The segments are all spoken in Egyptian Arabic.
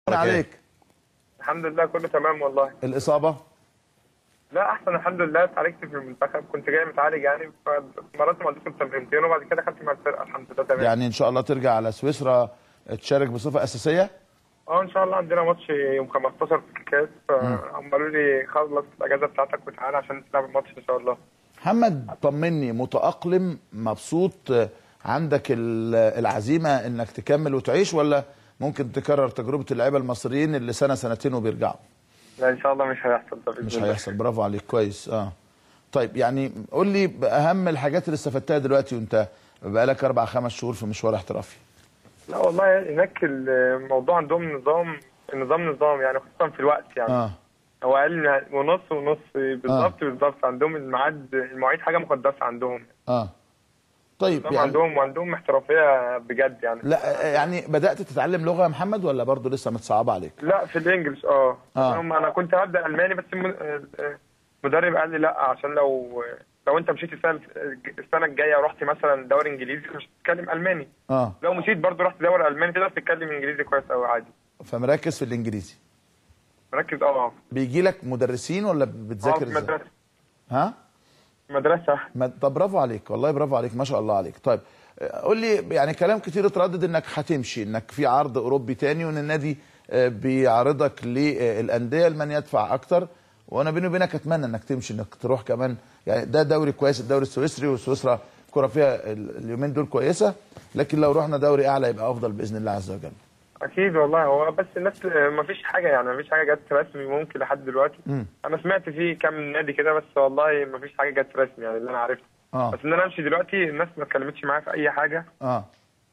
عليك الحمد لله كله تمام والله الاصابه لا احسن الحمد لله اتعالجت في المنتخب كنت جاي متعالج يعني فمرات ما عندكم تمرينتين وبعد كده خدت مع الفرقه الحمد لله تمام يعني ان شاء الله ترجع على سويسرا تشارك بصفه اساسيه اه ان شاء الله عندنا ماتش يوم 15 في الكاس فهم قالوا لي خلص الاجازه بتاعتك وتعالى عشان تلعب الماتش ان شاء الله محمد طمني متاقلم مبسوط عندك ال- العزيمه انك تكمل وتعيش ولا ممكن تكرر تجربه اللعيبه المصريين اللي سنه سنتين وبيرجعوا لا ان شاء الله مش هيحصل ده بإذن مش الله. هيحصل برافو عليك كويس اه طيب يعني قول لي اهم الحاجات اللي استفدتها دلوقتي وانت بقالك اربع خمس شهور في مشوار احترافي لا والله هناك الموضوع عندهم نظام النظام نظام يعني خصوصا في الوقت يعني اه هو اقل ونص ونص بالظبط بالظبط عندهم الميعاد المواعيد حاجه مقدسه عندهم اه طيب نظام يعني عندهم وعندهم احترافيه بجد يعني لا يعني بدات تتعلم لغه يا محمد ولا برضه لسه متصعبه عليك لا في الانجليش اه آه. هم انا كنت هبدا الماني بس الم- المدرب قال لي لا عشان لو لو انت مشيت السنه السنه الجايه ورحت مثلا دوري انجليزي مش هتتكلم الماني اه لو مشيت برضه رحت دوري الماني تقدر تتكلم انجليزي كويس قوي عادي فمركز في الانجليزي مركز اه بيجي لك مدرسين ولا اه بتذاكر في ازاي مدرسه ها مدرسه ما- طب برافو عليك والله برافو عليك ما شاء الله عليك طيب آه، قول لي يعني كلام كتير اتردد انك هتمشي انك في عرض اوروبي تاني وان النادي آه، بيعرضك للانديه لمن يدفع اكتر وانا بيني وبينك اتمنى انك تمشي انك تروح كمان يعني ده دوري كويس الدوري السويسري وسويسرا الكره فيها ال- اليومين دول كويسه لكن لو رحنا دوري اعلى يبقى افضل باذن الله عز وجل اكيد والله هو بس الناس ما فيش حاجه يعني ما فيش حاجه جت رسمي ممكن لحد دلوقتي مم. انا سمعت في كام نادي كده بس والله ما فيش حاجه جت رسمي يعني اللي انا عرفته اه بس ان انا امشي دلوقتي الناس ما اتكلمتش معايا في اي حاجه اه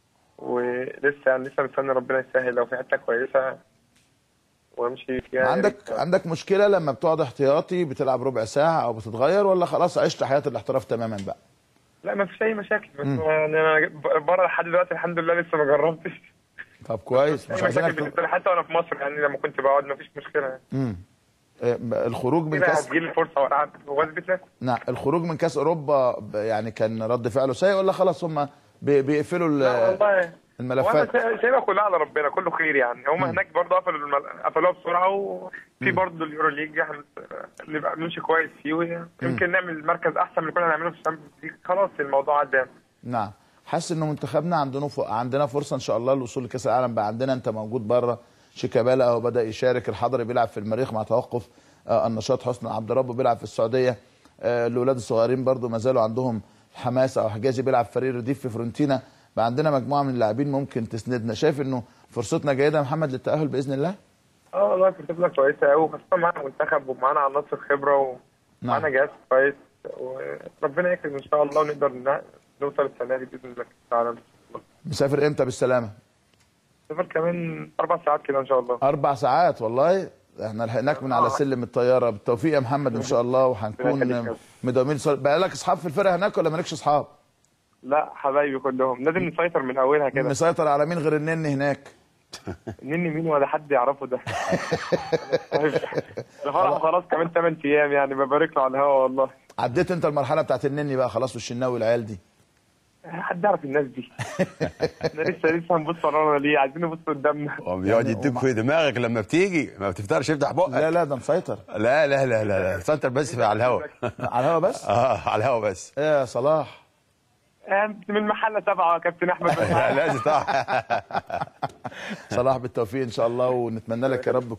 ولسه يعني لسه مستني ربنا يسهل لو في حته كويسه وامشي فيها عندك عندك مشكله لما بتقعد احتياطي بتلعب ربع ساعه او بتتغير ولا خلاص عشت حياه الاحتراف تماما بقى لا ما فيش اي مشاكل بس يعني انا بره لحد دلوقتي الحمد لله لسه ما جربتش طب كويس مش اي مشاكل عايزينك بالنسبه لي حتى وانا في مصر يعني لما كنت بقعد ما فيش مشكله يعني امم الخروج من كده كاس هتجيلي الفرصه والعب واثبت نفسي نعم الخروج من كاس اوروبا ب- يعني كان رد فعله سيء ولا خلاص هم بي- بيقفلوا ال- لا والله الملفات وانا سايبها كلها على ربنا كله خير يعني هم هناك برضه قفلوا المل... قفلوها بسرعه وفي برضه اليورو ليج هن- نبقى نمشي كويس فيه ويمكن نعمل مركز احسن من اللي كنا هنعمله في الشامبيونز ليج خلاص الموضوع عدى نعم حاسس انه منتخبنا عندنا ف... عندنا فرصه ان شاء الله للوصول لكاس العالم بقى عندنا انت موجود بره شيكابالا اهو بدا يشارك الحضري بيلعب في المريخ مع توقف آه النشاط حسني عبد ربه بيلعب في السعوديه آه الاولاد الصغيرين برضو ما زالوا عندهم حماس او حجازي بيلعب في فريق رديف في فرونتينا بقى عندنا مجموعه من اللاعبين ممكن تسندنا شايف انه فرصتنا جيده يا محمد للتاهل باذن الله اه والله فرصتنا كويسه قوي خاصه معانا منتخب ومعانا عناصر خبره ومعانا جهاز كويس وربنا يكرم ان شاء الله ونقدر ن- نوصل السنه دي باذن الله كاس العالم مسافر امتى بالسلامه سفر كمان اربع ساعات كده ان شاء الله اربع ساعات والله احنا لحقناك من على آه. سلم الطياره بالتوفيق يا محمد ان شاء الله وهنكون يخليك. مداومين صل- بقى لك اصحاب في الفرقه هناك ولا مالكش اصحاب لا حبايبي كلهم لازم نسيطر من اولها كده مسيطر على مين غير النني هناك مني مين ولا حد يعرفه ده الفرح خلاص كمان 8 ايام يعني ببارك له على الهوا والله عديت انت المرحله بتاعت النني بقى خلاص والشناوي والعيال دي حد يعرف الناس دي احنا لسه لسه هنبص ورانا ليه عايزين نبص قدامنا هو بيقعد يديك في دماغك لما بتيجي ما بتفتحش يفتح بقك لا لا ده مسيطر لا لا لا لا, لا. سنتر بس على الهوا على الهوا بس اه على الهوا بس ايه يا صلاح آه، من محل سبعه يا كابتن احمد لا لازم طبعا صلاح بالتوفيق ان شاء الله ونتمنى لك يا رب